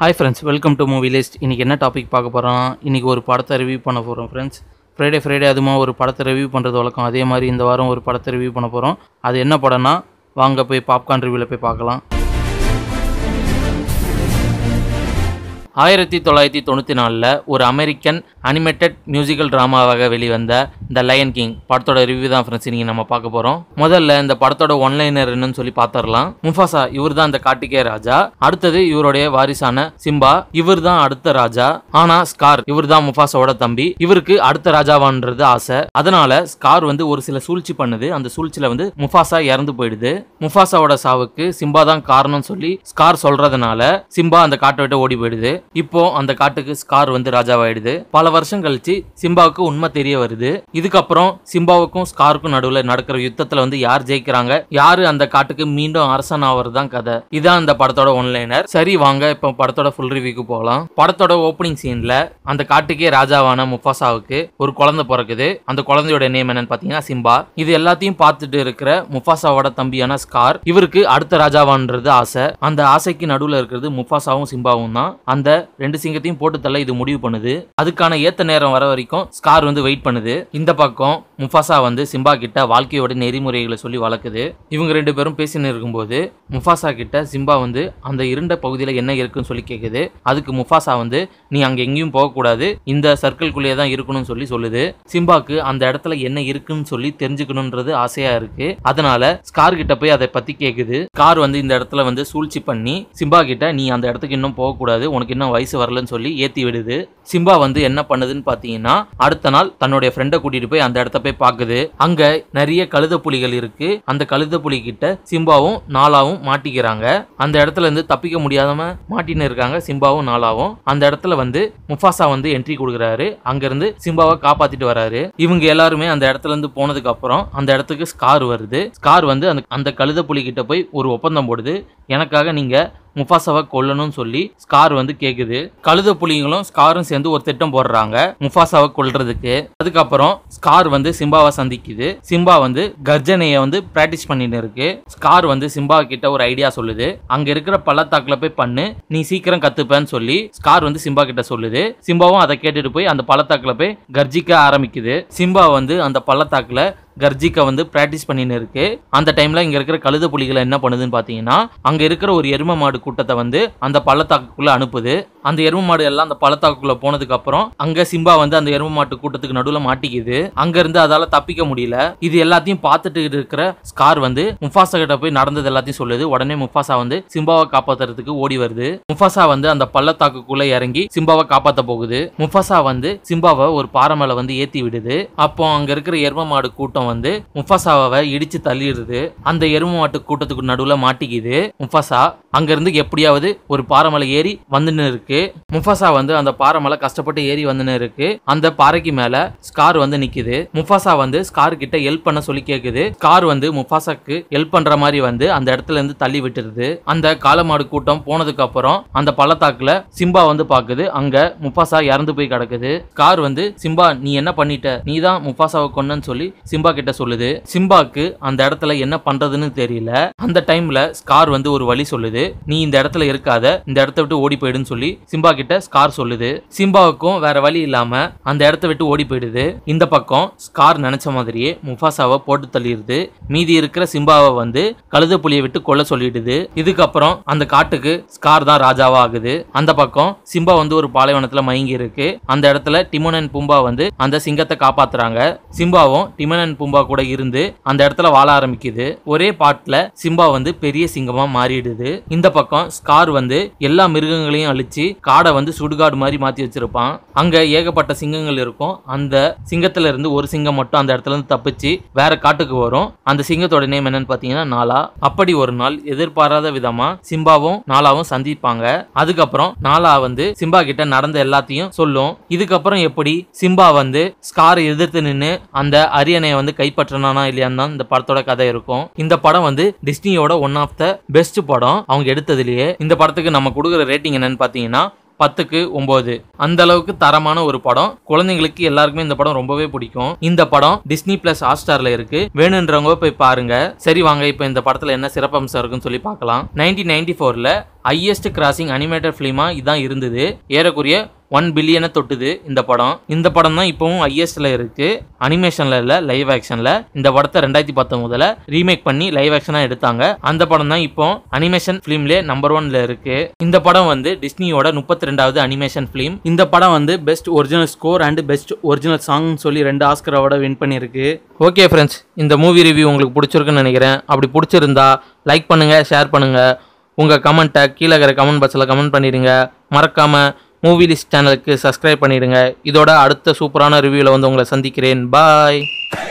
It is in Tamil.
hi friends welcome to movie list இன்றைக்கி என்ன டாபிக் பார்க்க போகிறோம் இன்றைக்கி ஒரு படத்தை ரிவ்யூ பண்ண போகிறோம் ஃப்ரெண்ட்ஸ் ஃப்ரைடே ஃப்ரைடே அதுமா ஒரு படத்தை ரிவ்யூ பண்ணுறது வழக்கம் அதே மாதிரி இந்த வாரம் ஒரு படத்தை ரிவ்யூ பண்ண போகிறோம் அது என்ன படம்னா வாங்க போய் பாப்கார்ன் ரிவ்யூவில் போய் பார்க்கலாம் ஆயிரத்தி தொள்ளாயிரத்தி தொண்ணூற்றி நாலில் ஒரு அமெரிக்கன் அனிமேட்டட் மியூசிக்கல் ட்ராமாவாக வெளிவந்த த லயன் கிங் படத்தோட ரிவ்யூ தான் ஃப்ரெண்ட்ஸ் நீங்கள் நம்ம பார்க்க போகிறோம் முதல்ல இந்த படத்தோட ஒன்லைனர் என்னன்னு சொல்லி பார்த்துடலாம் முஃபாசா இவர் தான் இந்த காட்டுக்கே ராஜா அடுத்தது இவருடைய வாரிசான சிம்பா இவர் தான் அடுத்த ராஜா ஆனா ஸ்கார் இவர் தான் முஃபாசாவோட தம்பி இவருக்கு அடுத்த ராஜாவான்றது ஆசை அதனால ஸ்கார் வந்து ஒரு சில சூழ்ச்சி பண்ணுது அந்த சூழ்ச்சியில வந்து முஃபாசா இறந்து போயிடுது முஃபாசாவோட சாவுக்கு சிம்பா தான் காரணம் சொல்லி ஸ்கார் சொல்றதுனால சிம்பா அந்த காட்டை விட்டு ஓடி போயிடுது இப்போ அந்த காட்டுக்கு ஸ்கார் வந்து ராஜாவாயிடுது பல வருஷம் கழிச்சு சிம்பாவுக்கு உண்மை தெரிய வருது இதுக்கப்புறம் சிம்பாவுக்கும் ஸ்காருக்கும் நடுவுல நடக்கிற யுத்தத்துல வந்து யார் ஜெயிக்கிறாங்க யாரு அந்த காட்டுக்கு மீண்டும் அரசன் ஆவறது தான் கதை இதான் அந்த படத்தோட ஒன்லைனர் சரி வாங்க இப்போ படத்தோட ஃபுல் ரிவ்யூக்கு போகலாம் படத்தோட ஓப்பனிங் சீன்ல அந்த காட்டுக்கே ராஜாவான முஃபாசாவுக்கு ஒரு குழந்தை பிறக்குது அந்த குழந்தையோட நேம் என்னன்னு பாத்தீங்கன்னா சிம்பா இது எல்லாத்தையும் பார்த்துட்டு இருக்கிற முஃபாசாவோட தம்பியான ஸ்கார் இவருக்கு அடுத்த ராஜாவான்றது ஆசை அந்த ஆசைக்கு நடுவுல இருக்கிறது முஃபாசாவும் சிம்பாவும் தான் அந்த ரெண்டு சிங்கத்தையும் போட்டு தள்ள இது முடிவு பண்ணுது அதுக்கான ஏத்த நேரம் வர வரைக்கும் ஸ்கார் வந்து வெயிட் பண்ணுது இந்த பக்கம் முஃபாசா வந்து சிம்பா கிட்ட வாழ்க்கையோட நெறிமுறைகளை சொல்லி வளர்க்குது இவங்க ரெண்டு பேரும் பேசின்னு இருக்கும்போது முஃபாசா கிட்ட சிம்பா வந்து அந்த இருண்ட பகுதியில் என்ன இருக்குன்னு சொல்லி கேட்குது அதுக்கு முஃபாசா வந்து நீ அங்கே எங்கேயும் போகக்கூடாது இந்த சர்க்கிள்குள்ளேயே தான் இருக்கணும்னு சொல்லி சொல்லுது சிம்பாக்கு அந்த இடத்துல என்ன இருக்குன்னு சொல்லி தெரிஞ்சுக்கணுன்றது ஆசையா இருக்கு அதனால ஸ்கார் கிட்ட போய் அதை பத்தி கேக்குது ஸ்கார் வந்து இந்த இடத்துல வந்து சூழ்ச்சி பண்ணி சிம்பா கிட்ட நீ அந்த இடத்துக்கு இன்னும் போகக்கூடாது உனக்கு இன்னும் வயசு வரலன்னு சொல்லி ஏத்தி விடுது சிம்பா வந்து என்ன பண்ணுதுன்னு பாத்தீங்கன்னா அடுத்த நாள் தன்னுடைய ஃப்ரெண்டை கூட்டிட்டு போய் அந்த இடத்த போய் பாக்குது அங்க நிறைய கழுத புலிகள் இருக்கு அந்த கழுத புலி கிட்ட சிம்பாவும் நாலாவும் மாட்டிக்கிறாங்க அந்த இடத்துல இருந்து தப்பிக்க முடியாதம மாட்டின்னு இருக்காங்க சிம்பாவும் நாலாவும் அந்த இடத்துல வந்து முஃபாசா வந்து என்ட்ரி கொடுக்குறாரு அங்க இருந்து சிம்பாவை காப்பாத்திட்டு வராரு இவங்க எல்லாருமே அந்த இடத்துல இருந்து போனதுக்கு அப்புறம் அந்த இடத்துக்கு ஸ்கார் வருது ஸ்கார் வந்து அந்த அந்த கழுத புலி கிட்ட போய் ஒரு ஒப்பந்தம் போடுது எனக்காக நீங்க முஃபாசாவை கொல்லணும்னு சொல்லி ஸ்கார் வந்து கேக்குது கழுத புலிங்களும் ஸ்காரும் சேர்ந்து ஒரு திட்டம் போடுறாங்க முஃபாசாவை கொல்றதுக்கு அதுக்கப்புறம் ஸ்கார் வந்து சிம்பாவை சந்திக்குது சிம்பா வந்து கர்ஜனையை வந்து பிராக்டிஸ் பண்ணிட்டு இருக்கு ஸ்கார் வந்து சிம்பா கிட்ட ஒரு ஐடியா சொல்லுது அங்க இருக்கிற பள்ளத்தாக்குல போய் பண்ணு நீ சீக்கிரம் கத்துப்பேன்னு சொல்லி ஸ்கார் வந்து சிம்பா கிட்ட சொல்லுது சிம்பாவும் அதை கேட்டுட்டு போய் அந்த பள்ளத்தாக்குல போய் கர்ஜிக்க ஆரம்பிக்குது சிம்பா வந்து அந்த பள்ளத்தாக்குல கர்ஜிக்க வந்து பிராக்டிஸ் பண்ணின்னு இருக்கு அந்த டைம்ல இங்க இருக்கிற கழுத புலிகளை என்ன பண்ணுதுன்னு பாத்தீங்கன்னா அங்க இருக்கிற ஒரு எரும மாடு கூட்டத்தை வந்து அந்த பள்ளத்தாக்குள்ள அனுப்புது அந்த எரும மாடு எல்லாம் அந்த பள்ளத்தாக்குள்ள போனதுக்கு அப்புறம் அங்க சிம்பா வந்து அந்த எரும மாட்டு கூட்டத்துக்கு நடுவுல மாட்டிக்குது அங்க இருந்து அதால தப்பிக்க முடியல இது எல்லாத்தையும் பார்த்துட்டு இருக்கிற ஸ்கார் வந்து முஃபாசா கிட்ட போய் நடந்தது எல்லாத்தையும் சொல்லுது உடனே முஃபாசா வந்து சிம்பாவை காப்பாத்துறதுக்கு ஓடி வருது முஃபாசா வந்து அந்த பள்ளத்தாக்குக்குள்ள இறங்கி சிம்பாவை காப்பாத்த போகுது முஃபாசா வந்து சிம்பாவை ஒரு பாறை மேல வந்து ஏத்தி விடுது அப்போ அங்க இருக்கிற எரும மாடு கூட்டம் வந்து முஃபாசாவை இடிச்சு தள்ளிடுது அந்த எரும மாட்டு கூட்டத்துக்கு நடுவுல மாட்டிக்குது முஃபாசா அங்க இருந்து எப்படியாவது ஒரு பாறை மேல ஏறி வந்துன்னு இருக்கு முஃபாசா வந்து அந்த பாறை மேல கஷ்டப்பட்டு ஏறி வந்துன்னு இருக்கு அந்த பாறைக்கு மேல ஸ்கார் வந்து நிக்குது முஃபாசா வந்து ஸ்கார் கிட்ட ஹெல்ப் பண்ண சொல்லி கேக்குது ஸ்கார் வந்து முஃபாசாக்கு ஹெல்ப் பண்ற மாதிரி வந்து அந்த இடத்துல இருந்து தள்ளி விட்டுருது அந்த காலமாடு கூட்டம் போனதுக்கு அப்புறம் அந்த பள்ளத்தாக்குல சிம்பா வந்து பாக்குது அங்க முஃபாசா இறந்து போய் கிடக்குது ஸ்கார் வந்து சிம்பா நீ என்ன பண்ணிட்ட நீ தான் முஃபாசாவை கொன்னன்னு சொல்லி சிம்பா கிட்ட சொல்லுது சிம்பாக்கு அந்த இடத்துல என்ன பண்றதுன்னு தெரியல அந்த டைம்ல ஸ்கார் வந்து ஒரு வழி சொல்லுது நீ இந்த இடத்துல இருக்காத இந்த இடத்த விட்டு ஓடி போயிடுன்னு சொல்லி சிம்பா கிட்ட ஸ்கார் சொல்லுது சிம்பாவுக்கும் வேற வழி இல்லாம அந்த இடத்த விட்டு ஓடி போயிடுது இந்த பக்கம் ஸ்கார் நினைச்ச மாதிரியே முஃபாசாவை போட்டு தள்ளிடுது மீதி இருக்கிற சிம்பாவை வந்து கழுத புலியை விட்டு கொல்ல சொல்லிடுது இதுக்கப்புறம் அந்த காட்டுக்கு ஸ்கார் தான் ராஜாவா ஆகுது அந்த பக்கம் சிம்பா வந்து ஒரு பாலைவனத்துல மயங்கி இருக்கு அந்த இடத்துல டிமோன் அண்ட் பும்பா வந்து அந்த சிங்கத்தை காப்பாத்துறாங்க சிம்பாவும் டிமன் அண்ட் பும்பா கூட இருந்து அந்த இடத்துல வாழ ஆரம்பிக்குது ஒரே பாட்டுல சிம்பா வந்து பெரிய சிங்கமா மாறிடுது இந்த பக்கம் ஸ்கார் வந்து எல்லா மிருகங்களையும் அழிச்சு காடை வந்து சுடுகாடு மாதிரி மாத்தி வச்சிருப்பான் அங்க ஏகப்பட்ட சிங்கங்கள் இருக்கும் அந்த சிங்கத்துல இருந்து ஒரு சிங்கம் மட்டும் அந்த இடத்துல இருந்து தப்பிச்சு வேற காட்டுக்கு வரும் அந்த சிங்கத்தோட நேம் என்னன்னு பாத்தீங்கன்னா நாலா அப்படி ஒரு நாள் எதிர்பாராத விதமா சிம்பாவும் நாலாவும் சந்திப்பாங்க அதுக்கப்புறம் நாலா வந்து சிம்பா கிட்ட நடந்த எல்லாத்தையும் சொல்லும் இதுக்கப்புறம் எப்படி சிம்பா வந்து ஸ்காரை எதிர்த்து நின்று அந்த அரியணையை வந்து கைப்பற்றினானா இல்லையான்னு தான் இந்த படத்தோட கதை இருக்கும் இந்த படம் வந்து டிஸ்னியோட ஒன் ஆஃப் த பெஸ்ட் படம் அவங்க எடுத்ததுலயே இந்த படத்துக்கு நம்ம கொடுக்குற ரேட்டிங் என்னன்னு பாத்தீங்கன்னா பத்துக்கு ஒன்பது அந்த அளவுக்கு தரமான ஒரு படம் குழந்தைங்களுக்கு எல்லாருக்குமே இந்த படம் ரொம்பவே பிடிக்கும் இந்த படம் டிஸ்னி பிளஸ் ஹாட்ஸ்டார்ல இருக்கு வேணுன்றவங்க போய் பாருங்க சரி வாங்க இப்போ இந்த படத்துல என்ன சிறப்பம்சம் இருக்குன்னு சொல்லி பார்க்கலாம் நைன்டீன் நைன்டி ஃபோர்ல ஹையஸ்ட் கிராசிங் அனிமேட்டட் ஃபிலிமா இதான் இருந்தது ஏறக்குறைய ஒன் பில்லியனை தொட்டுது இந்த படம் இந்த படம் தான் இப்போவும் ஹையஸ்ட்ல இருக்கு அனிமேஷன்ல இல்ல லைவ் ஆக்ஷன்ல இந்த படத்தை ரெண்டாயிரத்தி பத்தொன்பதுல ரீமேக் பண்ணி லைவ் ஆக்ஷனா எடுத்தாங்க அந்த படம் தான் இப்போ அனிமேஷன் ஃபிலிம்ல நம்பர் ஒன்ல இருக்கு இந்த படம் வந்து டிஸ்னியோட முப்பத்தி ரெண்டாவது அனிமேஷன் ஃபிலிம் இந்த படம் வந்து best original score and best original song சொல்லி ரெண்டு ஆஸ்கர் அவார்டை வின் பண்ணியிருக்கு ஓகே ஃப்ரெண்ட்ஸ் இந்த மூவி ரிவ்யூ உங்களுக்கு பிடிச்சிருக்குன்னு நினைக்கிறேன் அப்படி பிடிச்சிருந்தா லைக் பண்ணுங்க ஷேர் பண்ணுங்க உங்க கமெண்ட்டை கீழே இருக்கிற கமெண்ட் பாக்ஸில் கமெண்ட் பண்ணிடுங்க மறக்காம மூவி லிஸ்ட் சேனலுக்கு சப்ஸ்கிரைப் பண்ணிடுங்க இதோட அடுத்த சூப்பரான ரிவ்யூவில் வந்து உங்களை சந்திக்கிறேன் பாய்